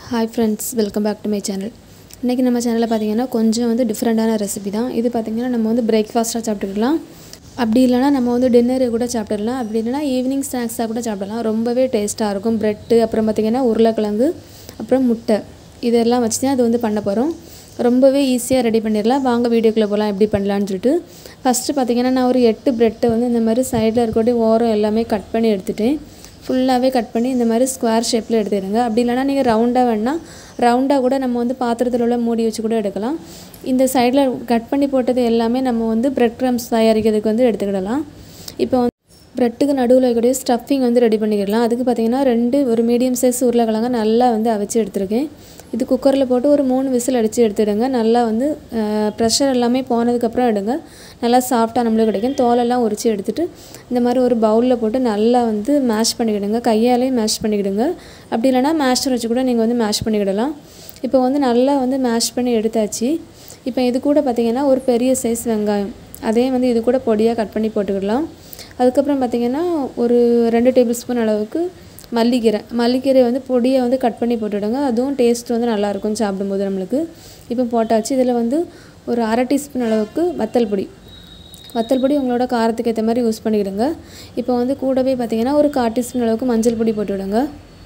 hi friends welcome back to my channel இன்றைக்கி நம்ம சேனலில் பார்த்தீங்கன்னா கொஞ்சம் வந்து டிஃப்ரெண்ட்டான ரெசிபி தான் இது பார்த்திங்கன்னா நம்ம வந்து பிரேக்ஃபாஸ்ட்டாக சாப்பிட்டுக்கலாம் அப்படி இல்லைனா நம்ம வந்து டின்னரு கூட சாப்பிட்டுடலாம் அப்படி இல்லைனா ஈவினிங் ஸ்நாக்ஸாக கூட சாப்பிடலாம் ரொம்பவே டேஸ்ட்டாக இருக்கும் ப்ரெட்டு அப்புறம் பார்த்திங்கன்னா உருளைக்கிழங்கு அப்புறம் முட்டை இதெல்லாம் வச்சு தான் அது வந்து பண்ண போகிறோம் ரொம்பவே ஈஸியாக ரெடி பண்ணிடலாம் வாங்க வீடியோக்குள்ளே போகலாம் எப்படி பண்ணலான்னு சொல்லிட்டு ஃபஸ்ட்டு பார்த்திங்கன்னா நான் ஒரு எட்டு ப்ரெட்டை வந்து இந்த மாதிரி சைடில் இருக்கக்கூடிய ஓரம் எல்லாமே கட் பண்ணி எடுத்துட்டேன் ஃபுல்லாகவே கட் பண்ணி இந்த மாதிரி ஸ்கொயர் ஷேப்பில் எடுத்துடுங்க அப்படி இல்லைனா நீங்கள் ரவுண்டாக வேணால் ரவுண்டாக கூட நம்ம வந்து பாத்திரத்தில் உள்ள மூடி வச்சு கூட எடுக்கலாம் இந்த சைடில் கட் பண்ணி போட்டது எல்லாமே நம்ம வந்து பிரெட் க்ரம்ஸ் தயாரிக்கிறதுக்கு வந்து எடுத்துக்கிடலாம் இப்போ வந்து ப்ரெட்டுக்கு நடுவில் இருக்கக்கூடிய ஸ்டஃபிங் வந்து ரெடி பண்ணிக்கிடலாம் அதுக்கு பார்த்தீங்கன்னா ரெண்டு ஒரு மீடியம் சைஸ் உருளைக்கிழங்க நல்லா வந்து அவிச்சு எடுத்துருக்கேன் இது குக்கரில் போட்டு ஒரு மூணு விசில் அடித்து எடுத்துடுங்க நல்லா வந்து ப்ரெஷர் எல்லாமே போனதுக்கப்புறம் எடுங்க நல்லா சாஃப்டாக நம்மளுக்கு கிடைக்கும் தோலெல்லாம் உரித்து எடுத்துகிட்டு இந்த மாதிரி ஒரு பவுலில் போட்டு நல்லா வந்து மேஷ் பண்ணிக்கிடுங்க கையாலே மேஷ் பண்ணிக்கிடுங்க அப்படி இல்லைனா மேஷர் வச்சு கூட நீங்கள் வந்து மேஷ் பண்ணிக்கிடலாம் இப்போ வந்து நல்லா வந்து மேஷ் பண்ணி எடுத்தாச்சு இப்போ இது கூட பார்த்திங்கன்னா ஒரு பெரிய சைஸ் வெங்காயம் அதே வந்து இது கூட பொடியாக கட் பண்ணி போட்டுக்கிடலாம் அதுக்கப்புறம் பார்த்திங்கன்னா ஒரு ரெண்டு டேபிள் ஸ்பூன் அளவுக்கு மல்லிக்கீரை மல்லிக்கீரை வந்து பொடியை வந்து கட் பண்ணி போட்டுவிடுங்க அதுவும் டேஸ்ட் வந்து நல்லாயிருக்கும் சாப்பிடும்போது நம்மளுக்கு இப்போ போட்டாச்சு இதில் வந்து ஒரு அரை டீஸ்பூன் அளவுக்கு வத்தல் பொடி வத்தல் பொடி உங்களோட காரத்துக்கு ஏற்ற மாதிரி யூஸ் பண்ணிக்கிடுங்க இப்போ வந்து கூடவே பார்த்திங்கன்னா ஒரு கால் டீஸ்பூன் அளவுக்கு மஞ்சள் பொடி போட்டுவிடுங்க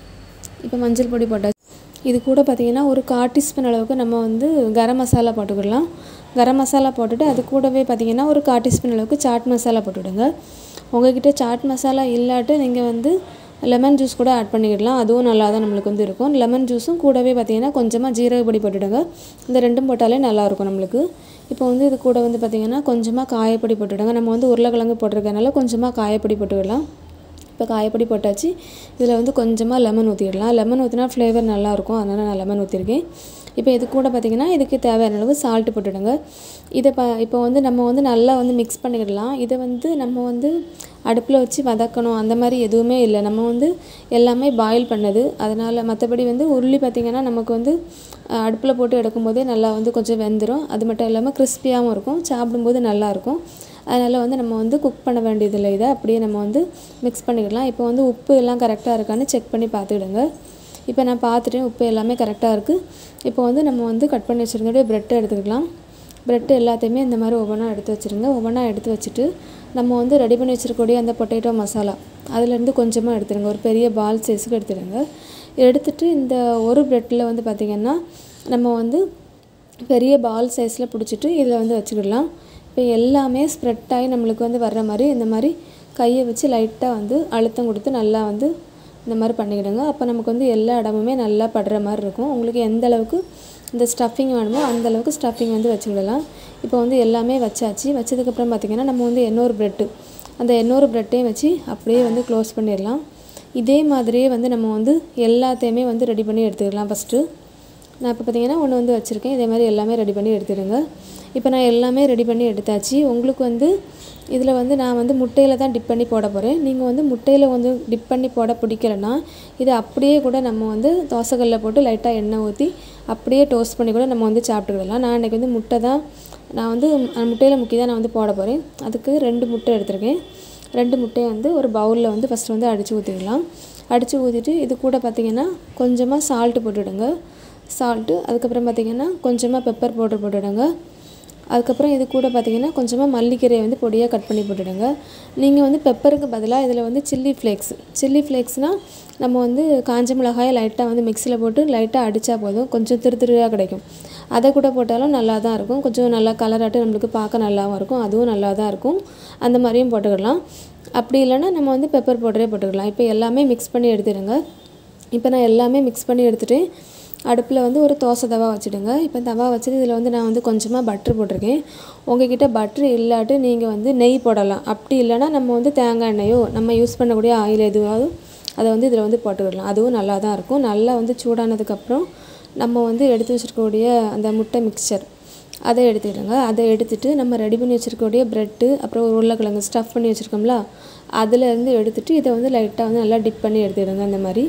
இப்போ மஞ்சள் பொடி போட்டாச்சு இது கூட பார்த்திங்கன்னா ஒரு கால் டீஸ்பூன் அளவுக்கு நம்ம வந்து கரம் மசாலா போட்டுக்கிடலாம் கரம் மசாலா போட்டுட்டு அது கூடவே பார்த்திங்கன்னா ஒரு கால் டீஸ்பூன் அளவுக்கு சாட் மசாலா போட்டுவிடுங்க உங்கள்கிட்ட சாட் மசாலா இல்லாட்டு நீங்கள் வந்து லெமன் ஜூஸ் கூட ஆட் பண்ணிக்கிடலாம் அதுவும் நல்லா தான் நம்மளுக்கு வந்து இருக்கும் லெமன் ஜூஸும் கூடவே பார்த்திங்கன்னா கொஞ்சமாக ஜீரக பொடி போட்டுவிடுங்க இந்த ரெண்டும் போட்டாலே நல்லாயிருக்கும் நம்மளுக்கு இப்போ வந்து இது கூட வந்து பார்த்திங்கன்னா கொஞ்சமாக காயப்பொடி போட்டுவிடுங்க நம்ம வந்து உருளைக்கிழங்கு போட்டிருக்கனால கொஞ்சமாக காயப்பொடி போட்டுவிடலாம் இப்போ காயப்பொடி போட்டாச்சு இதில் வந்து கொஞ்சமாக லெமன் ஊற்றிடலாம் லெமன் ஊற்றினா ஃப்ளேவர் நல்லாயிருக்கும் அதனால் நான் லெமன் ஊற்றிருக்கேன் இப்போ இது கூட பார்த்திங்கன்னா இதுக்கு தேவையான அளவு சால்ட்டு போட்டுடுங்க இதை ப இப்போ வந்து நம்ம வந்து நல்லா வந்து மிக்ஸ் பண்ணிக்கிடலாம் இதை வந்து நம்ம வந்து அடுப்பில் வச்சு வதக்கணும் அந்த மாதிரி எதுவுமே இல்லை நம்ம வந்து எல்லாமே பாயில் பண்ணது அதனால் மற்றபடி வந்து உருளி பார்த்திங்கன்னா நமக்கு வந்து அடுப்பில் போட்டு எடுக்கும்போதே நல்லா வந்து கொஞ்சம் வெந்துடும் அது மட்டும் இல்லாமல் கிறிஸ்பியாகவும் இருக்கும் சாப்பிடும்போது நல்லாயிருக்கும் அதனால் வந்து நம்ம வந்து குக் பண்ண வேண்டியதில்லை இதை அப்படியே நம்ம வந்து மிக்ஸ் பண்ணிக்கிடலாம் இப்போ வந்து உப்பு எல்லாம் கரெக்டாக இருக்கான்னு செக் பண்ணி பார்த்துக்கிடுங்க இப்போ நான் பார்த்துட்டேன் உப்பு எல்லாமே கரெக்டாக இருக்குது இப்போ வந்து நம்ம வந்து கட் பண்ணி வச்சுருந்தோடைய ப்ரெட்டை எடுத்துக்கலாம் ப்ரெட்டு எல்லாத்தையுமே இந்த மாதிரி ஒவ்வொன்றா எடுத்து வச்சுருங்க ஒவ்வொன்றா எடுத்து வச்சுட்டு நம்ம வந்து ரெடி பண்ணி வச்சுருக்கக்கூடிய அந்த பொட்டேட்டோ மசாலா அதுலேருந்து கொஞ்சமாக எடுத்துருங்க ஒரு பெரிய பால் சைஸுக்கு எடுத்துடுங்க எடுத்துகிட்டு இந்த ஒரு ப்ரெட்டில் வந்து பார்த்திங்கன்னா நம்ம வந்து பெரிய பால் சைஸில் பிடிச்சிட்டு இதில் வந்து வச்சுக்கிடலாம் இப்போ எல்லாமே ஸ்ப்ரெட் ஆகி நம்மளுக்கு வந்து வர்ற மாதிரி இந்த மாதிரி கையை வச்சு லைட்டாக வந்து அழுத்தம் கொடுத்து நல்லா வந்து இந்த மாதிரி பண்ணிக்கிடுங்க அப்போ நமக்கு வந்து எல்லா இடமுமே நல்லா படுற மாதிரி இருக்கும் உங்களுக்கு எந்த அளவுக்கு இந்த ஸ்டஃபிங் வேணுமோ அந்த அளவுக்கு ஸ்டஃபிங் வந்து வச்சுக்கிடலாம் இப்போ வந்து எல்லாமே வச்சாச்சு வச்சதுக்கப்புறம் பார்த்திங்கன்னா நம்ம வந்து இன்னொரு ப்ரெட்டு அந்த இன்னொரு ப்ரெட்டையும் வச்சு அப்படியே வந்து க்ளோஸ் பண்ணிடலாம் இதே மாதிரியே வந்து நம்ம வந்து எல்லாத்தையுமே வந்து ரெடி பண்ணி எடுத்துக்கலாம் ஃபஸ்ட்டு நான் இப்போ பார்த்திங்கன்னா ஒன்று வந்து வச்சுருக்கேன் இதே மாதிரி எல்லாமே ரெடி பண்ணி எடுத்துடுங்க இப்போ நான் எல்லாமே ரெடி பண்ணி எடுத்தாச்சு உங்களுக்கு வந்து இதில் வந்து நான் வந்து முட்டையில் தான் டிப் பண்ணி போட போகிறேன் நீங்கள் வந்து முட்டையில் வந்து டிப் பண்ணி போட பிடிக்கலன்னா இதை அப்படியே கூட நம்ம வந்து தோசைக்கல்லில் போட்டு லைட்டாக எண்ணெய் ஊற்றி அப்படியே டோஸ்ட் பண்ணி கூட நம்ம வந்து சாப்பிட்டுக்கிடலாம் நான் இன்றைக்கி வந்து முட்டை தான் நான் வந்து முட்டையில் முக்கி தான் நான் வந்து போட போகிறேன் அதுக்கு ரெண்டு முட்டை எடுத்திருக்கேன் ரெண்டு முட்டையை வந்து ஒரு பவுலில் வந்து ஃபஸ்ட்டு வந்து அடித்து ஊற்றிக்கலாம் அடித்து ஊற்றிட்டு இது கூட பார்த்திங்கன்னா கொஞ்சமாக சால்ட்டு போட்டுவிடுங்க சால்ட்டு அதுக்கப்புறம் பார்த்திங்கன்னா கொஞ்சமாக பெப்பர் பவுடர் போட்டுவிடுங்க அதுக்கப்புறம் இது கூட பார்த்திங்கன்னா கொஞ்சமாக மல்லிக்கீரையை வந்து பொடியாக கட் பண்ணி போட்டுடுங்க நீங்கள் வந்து பெப்பருக்கு பதிலாக இதில் வந்து சில்லி ஃப்ளேக்ஸ் சில்லி ஃப்ளேக்ஸ்னால் நம்ம வந்து காஞ்ச மிளகாயை லைட்டாக வந்து மிக்சியில் போட்டு லைட்டாக அடித்தா போதும் கொஞ்சம் திரு திருவாக கிடைக்கும் அதை கூட போட்டாலும் நல்லா தான் இருக்கும் கொஞ்சம் நல்லா கலராட்டு நம்மளுக்கு பார்க்க நல்லாவும் இருக்கும் அதுவும் நல்லா தான் இருக்கும் அந்த மாதிரியும் போட்டுக்கிடலாம் அப்படி இல்லைன்னா நம்ம வந்து பெப்பர் பவுடரே போட்டுக்கலாம் இப்போ எல்லாமே மிக்ஸ் பண்ணி எடுத்துடுங்க இப்போ நான் எல்லாமே மிக்ஸ் பண்ணி எடுத்துகிட்டு அடுப்பில் வந்து ஒரு தோசை தவா வச்சுடுங்க இப்போ தவா வச்சுட்டு இதில் வந்து நான் வந்து கொஞ்சமாக பட்ரு போட்டிருக்கேன் உங்ககிட்ட பட்ரு இல்லாட்டு நீங்கள் வந்து நெய் போடலாம் அப்படி இல்லைனா நம்ம வந்து தேங்காய் எண்ணெயோ நம்ம யூஸ் பண்ணக்கூடிய ஆயில் எதுவாவது அதை வந்து இதில் வந்து போட்டுக்கிடலாம் அதுவும் நல்லா தான் இருக்கும் நல்லா வந்து சூடானதுக்கப்புறம் நம்ம வந்து எடுத்து வச்சுருக்கக்கூடிய அந்த முட்டை மிக்சர் அதை எடுத்துக்கிடுங்க அதை எடுத்துகிட்டு நம்ம ரெடி பண்ணி வச்சுருக்கக்கூடிய ப்ரெட்டு அப்புறம் உருளைக்கிழங்கு ஸ்டஃப் பண்ணி வச்சுருக்கோம்ல அதிலேருந்து எடுத்துகிட்டு இதை வந்து லைட்டாக வந்து நல்லா டிப் பண்ணி எடுத்துக்கிடுங்க அந்த மாதிரி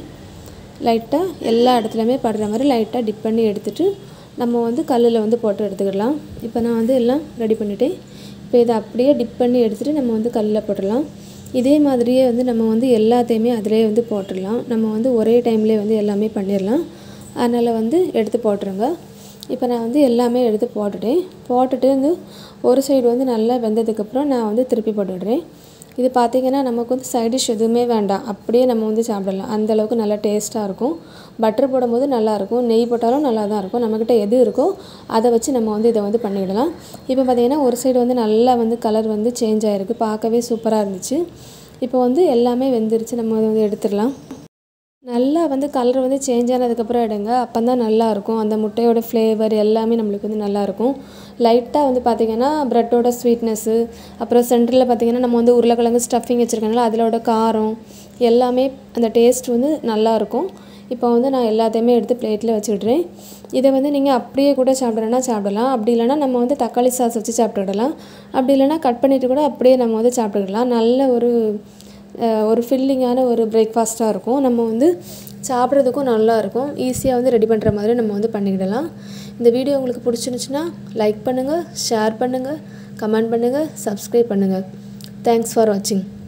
லைட்டாக எல்லா இடத்துலையுமே படுற மாதிரி லைட்டாக டிப் பண்ணி எடுத்துகிட்டு நம்ம வந்து கல்லில் வந்து போட்டு எடுத்துக்கிடலாம் இப்போ நான் வந்து எல்லாம் ரெடி பண்ணிவிட்டேன் இப்போ இதை அப்படியே டிப் பண்ணி எடுத்துகிட்டு நம்ம வந்து கல்லில் போட்டுடலாம் இதே மாதிரியே வந்து நம்ம வந்து எல்லாத்தையுமே அதிலே வந்து போட்டுடலாம் நம்ம வந்து ஒரே டைம்லேயே வந்து எல்லாமே பண்ணிடலாம் அதனால் வந்து எடுத்து போட்டுருங்க இப்போ நான் வந்து எல்லாமே எடுத்து போட்டுட்டேன் போட்டுட்டு வந்து ஒரு சைடு வந்து நல்லா வெந்ததுக்கப்புறம் நான் வந்து திருப்பி போட்டுடுறேன் இது பார்த்திங்கன்னா நமக்கு வந்து சைட் டிஷ் எதுவுமே வேண்டாம் அப்படியே நம்ம வந்து சாப்பிடலாம் அந்தளவுக்கு நல்லா டேஸ்ட்டாக இருக்கும் பட்டர் போடும்போது நல்லாயிருக்கும் நெய் போட்டாலும் நல்லா தான் இருக்கும் நம்மக்கிட்ட எது இருக்கோ அதை வச்சு நம்ம வந்து இதை வந்து பண்ணிடலாம் இப்போ பார்த்திங்கன்னா ஒரு சைடு வந்து நல்லா வந்து கலர் வந்து சேஞ்ச் ஆகிருக்கு பார்க்கவே சூப்பராக இருந்துச்சு இப்போ வந்து எல்லாமே வெந்துருச்சு நம்ம அதை வந்து எடுத்துடலாம் நல்லா வந்து கலர் வந்து சேஞ்ச் ஆனதுக்கப்புறம் எடுங்க அப்போ தான் நல்லாயிருக்கும் அந்த முட்டையோட ஃப்ளேவர் எல்லாமே நம்மளுக்கு வந்து நல்லாயிருக்கும் லைட்டாக வந்து பார்த்திங்கன்னா ப்ரெட்டோட ஸ்வீட்னஸ்ஸு அப்புறம் சென்டரில் பார்த்திங்கன்னா நம்ம வந்து உருளைக்கிழங்கு ஸ்டஃபிங் வச்சுருக்கனால அதிலோட காரம் எல்லாமே அந்த டேஸ்ட் வந்து நல்லாயிருக்கும் இப்போ வந்து நான் எல்லாத்தையுமே எடுத்து பிளேட்டில் வச்சுக்கிட்றேன் இதை வந்து நீங்கள் அப்படியே கூட சாப்பிட்றேன்னா சாப்பிடலாம் அப்படி இல்லைனா நம்ம வந்து தக்காளி சாஸ் வச்சு சாப்பிட்டுக்கிடலாம் அப்படி இல்லைனா கட் பண்ணிவிட்டு கூட அப்படியே நம்ம வந்து சாப்பிட்டுக்கிடலாம் நல்ல ஒரு ஒரு ஃபில்லிங்கான ஒரு பிரேக்ஃபாஸ்ட்டாக இருக்கும் நம்ம வந்து சாப்பிட்றதுக்கும் நல்லாயிருக்கும் ஈஸியாக வந்து ரெடி பண்ணுற மாதிரி நம்ம வந்து பண்ணிக்கிடலாம் இந்த வீடியோ உங்களுக்கு பிடிச்சிருந்துச்சுன்னா லைக் பண்ணுங்கள் ஷேர் பண்ணுங்கள் கமெண்ட் பண்ணுங்கள் சப்ஸ்கிரைப் பண்ணுங்கள் தேங்க்ஸ் ஃபார் வாட்சிங்